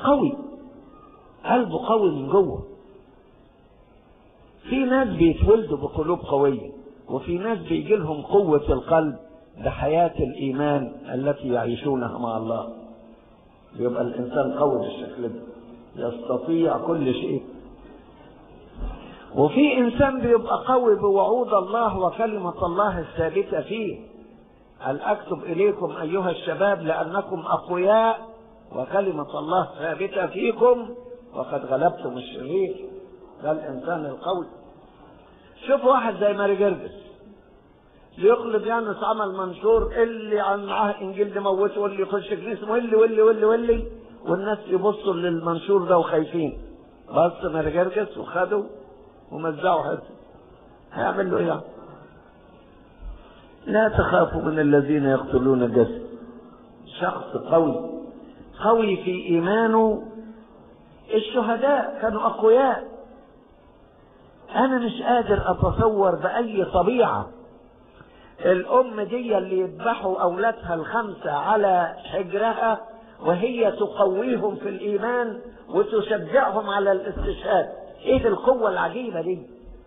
قوي قلبه قوي من جوه في ناس بيتولدوا بقلوب قوية وفي ناس بيجي لهم قوة القلب بحياة الإيمان التي يعيشونها مع الله يبقى الإنسان قوي بالشكل ده يستطيع كل شيء وفي إنسان بيبقى قوي بوعود الله وكلمة الله الثابتة فيه هل أكتب إليكم أيها الشباب لأنكم أقوياء وكلمة الله ثابتة فيكم وقد غلبتم الشرير ده الإنسان القوي شوف واحد زي ماري جرجس يقلب يانس عمل منشور اللي عن معاه انجيل موته واللي يخش كنيسه واللي واللي واللي واللي والناس يبصوا للمنشور ده وخايفين بص ماري جرجس وخده ومزعوا حته هيعمل له ايه يعني؟ لا تخافوا من الذين يقتلون الجسد شخص قوي قوي في ايمانه الشهداء كانوا اقوياء انا مش قادر اتصور باي طبيعه الام دي اللي يذبحوا اولادها الخمسه على حجرها وهي تقويهم في الايمان وتشجعهم على الاستشهاد ايه القوه العجيبه دي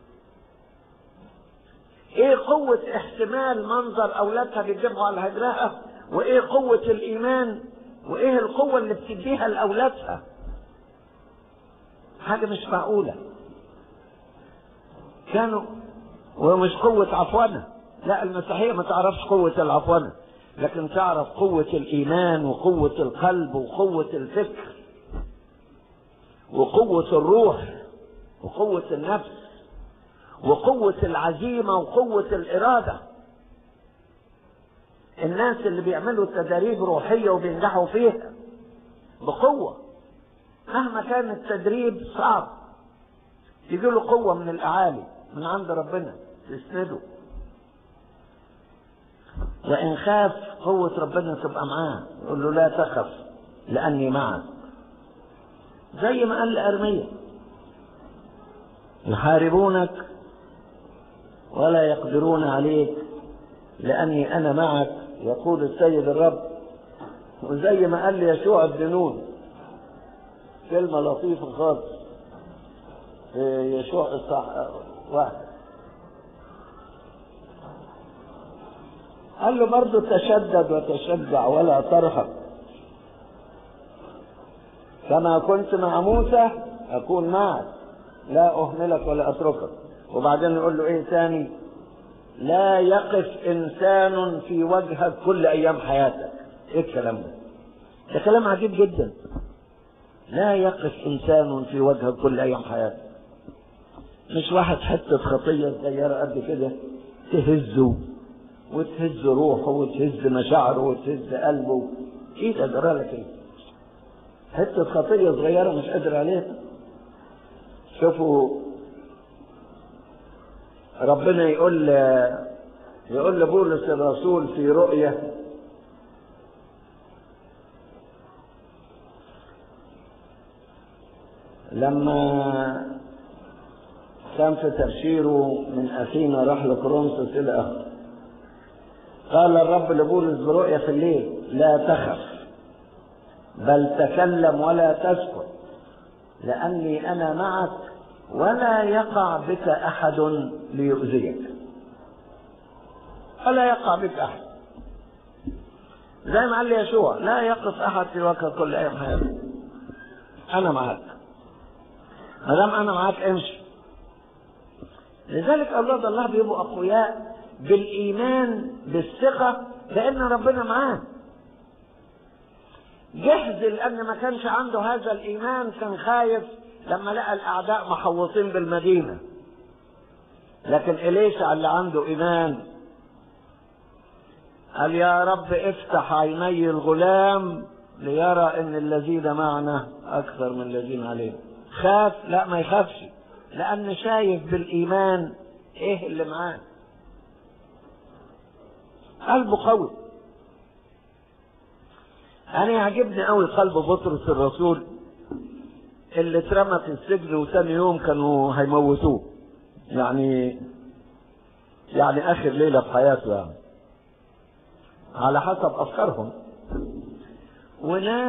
ايه قوه احتمال منظر اولادها بيذبحوا على حجرها وايه قوه الايمان وايه القوه اللي بتديها لاولادها حاجه مش معقوله كانوا ومش قوة عفونة لا المسيحية ما تعرفش قوة العفونة لكن تعرف قوة الإيمان وقوة القلب وقوة الفكر وقوة الروح وقوة النفس وقوة العزيمة وقوة الإرادة الناس اللي بيعملوا تدريب روحية وبينجحوا فيها بقوة مهما كان التدريب صعب يجي له قوة من الأعالي من عند ربنا تسنده وإن خاف قوة ربنا تبقى معاه يقول له لا تخف لأني معك زي ما قال لأرمية يحاربونك ولا يقدرون عليك لأني أنا معك يقول السيد الرب وزي ما قال لي يشوع بن نون كلمة لطيفة خالص في يشوع الصح واحد قال له برضه تشدد وتشجع ولا ترهب كما كنت مع موسى أكون معك لا أهملك ولا أتركك وبعدين يقول له إيه تاني لا يقف إنسان في وجهك كل أيام حياتك إيه الكلام ده ده كلام عجيب جدا لا يقف إنسان في وجهك كل أيام حياتك مش واحد حتة خطية صغيرة قد كده تهزه وتهز روحه وتهز مشاعره وتهز قلبه ايه ده جرى لك ايه حتة خطية صغيرة مش قادر عليها شوفوا ربنا يقول يقول لبولس الرسول في رؤية لما كان في تبشيره من أثينا راح لكورنثوس إلى آخره قال الرب لبولس برؤية في الليل لا تخف بل تكلم ولا تسكت لأني أنا معك ولا يقع بك أحد ليؤذيك ولا يقع بك أحد زي ما قال لي يشوع لا يقف أحد في وجه كل أيام حياتك أنا معك ما دام أنا معك امشي لذلك أولاد الله بيبقوا أقوياء بالإيمان بالثقة لأن ربنا معاه جهز لأن ما كانش عنده هذا الإيمان كان خايف لما لقى الأعداء محوطين بالمدينة لكن إليشع اللي عنده إيمان قال يا رب افتح عيني الغلام ليرى ان الذين معنا اكثر من الذين علينا خاف لا ما يخافش لان شايف بالايمان ايه اللي معاه قلبه قوي انا يعجبني قوي قلب بطرس الرسول اللي اترمى في السجن وثاني يوم كانوا هيموتوه يعني يعني اخر ليله في حياته يعني على حسب افكارهم وناس